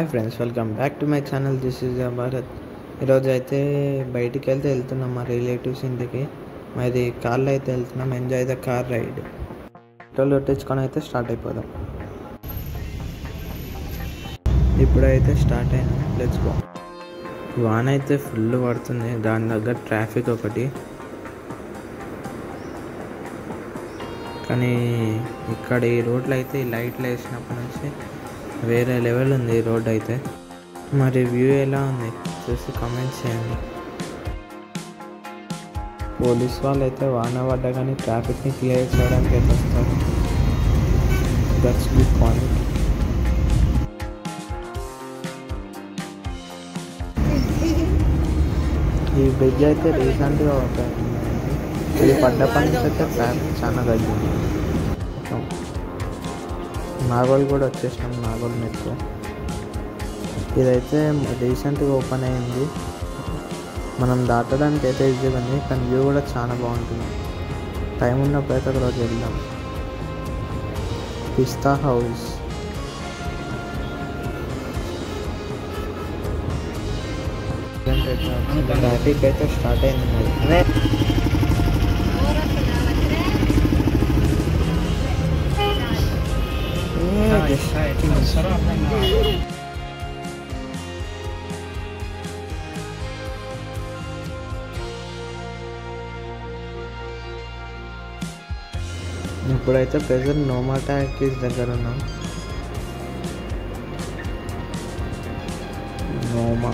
Hi friends welcome back to my channel this is Bharat ఈరోజు అయితే బయటికి వెళ్తే వెళ్తున్నాం మా రిలేటివ్స్ ఇంటికి మాది కార్లో అయితే వెళ్తున్నాం enjoy the car ride petrol కొట్టించుకొని అయితే స్టార్ట్ అయిపోదాం ఇప్పుడైతే స్టార్ట్ అయినాం లెట్స్ గో వాన అయితే ఫుల్ పడుతుంది దాని దగ్గర ట్రాఫిక్ ఒకటి కానీ ఇక్కడ ఈ రోడ్లు అయితే ఈ లైట్లు వేసినప్పటి నుంచి వేరే లెవెల్ ఉంది ఈ రోడ్ అయితే మరి వ్యూ ఎలా ఉంది చూసి కామెంట్స్ చేయండి పోలీస్ వాళ్ళు అయితే వాన పడ్డా కానీ ట్రాఫిక్ని క్లియర్ చేయడానికి అయితే వస్తారు దట్స్ గుడ్ పాయింట్ ఈ బ్రిడ్జ్ అయితే రీసెంట్గా ఓపెన్ ఇది పడ్డప్పటి నుంచి అయితే ట్రాఫిక్ చాలా తగ్గింది మొత్తం నాగోల్ కూడా వచ్చేసినాం నాగోల్ మెట్రో ఇదైతే రీసెంట్గా ఓపెన్ అయింది మనం దాటడానికి అయితే ఈజీగా ఉంది కానీ వ్యూ కూడా చాలా బాగుంటుంది టైం ఉన్నప్పుడు అయితే ఒక రోజు వెళ్దాం పిస్తా హౌస్ ట్రాఫిక్ అయితే స్టార్ట్ అయింది మరి ఇప్పుడైతే ప్రెసెంట్ నోమా ట్యాకీస్ దగ్గర ఉన్నాం నోమా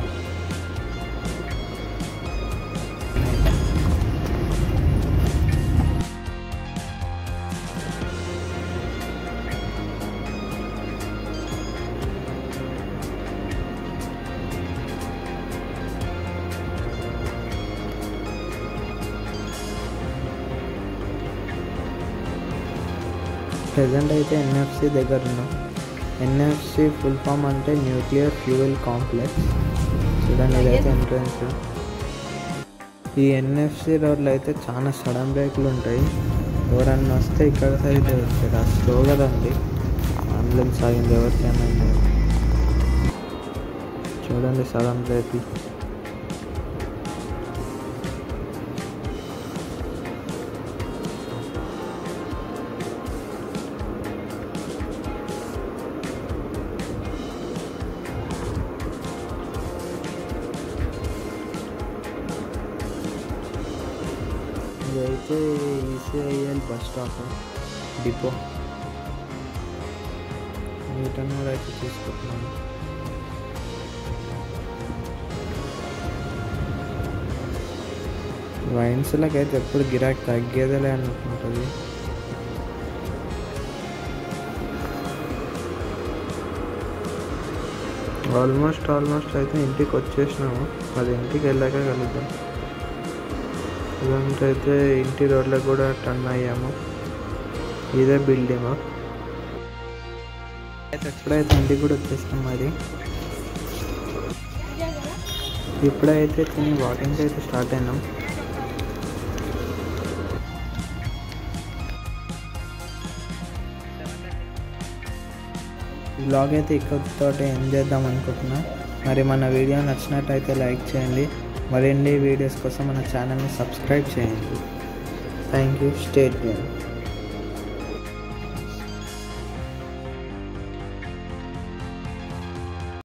ప్రజెంట్ అయితే ఎన్ఎఫ్సి దగ్గర ఉన్నాం ఎన్ఎఫ్సి ఫుల్ ఫామ్ అంటే న్యూక్లియర్ ఫ్యూయల్ కాంప్లెక్స్ చూడండి ఇదైతే ఎంట్రన్స్ ఈ ఎన్ఎఫ్సి రోడ్లో అయితే చాలా సడన్ బ్రేక్లు ఉంటాయి ఎవరన్నా వస్తే ఇక్కడ సైడ్ ఇక్కడ స్లోగా రండి అంబులెన్స్ ఆగింది ఎవరికైనా అయింది. చూడండి సడన్ బ్రేక్ ఇదైతే ఈసీఐఎల్ బస్ స్టాప్ డిపో న్యూటన్ కూడా అయితే తీసుకుంటున్నాను వైన్స్లకి అయితే ఎప్పుడు గిరాకీ తగ్గేదేలే అనుకుంటుంది ఆల్మోస్ట్ ఆల్మోస్ట్ అయితే ఇంటికి వచ్చేసినాము అది ఇంటికి వెళ్ళాక కలుద్దాం ఇదంతా అయితే ఇంటి రోడ్లకు కూడా టర్న్ అయ్యాము ఇదే బిల్డింగ్ ఇప్పుడైతే ఇంటికి కూడా వచ్చేసినాం మరి ఇప్పుడైతే తిని వాకింగ్ అయితే స్టార్ట్ అయినాం బ్లాగ్ అయితే ఇక్కడితో ఎండ్ చేద్దాం అనుకుంటున్నా మరి మన వీడియో నచ్చినట్టయితే లైక్ చేయండి మరిన్ని వీడియోస్ కోసం మన ఛానల్ని సబ్స్క్రైబ్ చేయండి థ్యాంక్ యూ స్టేట్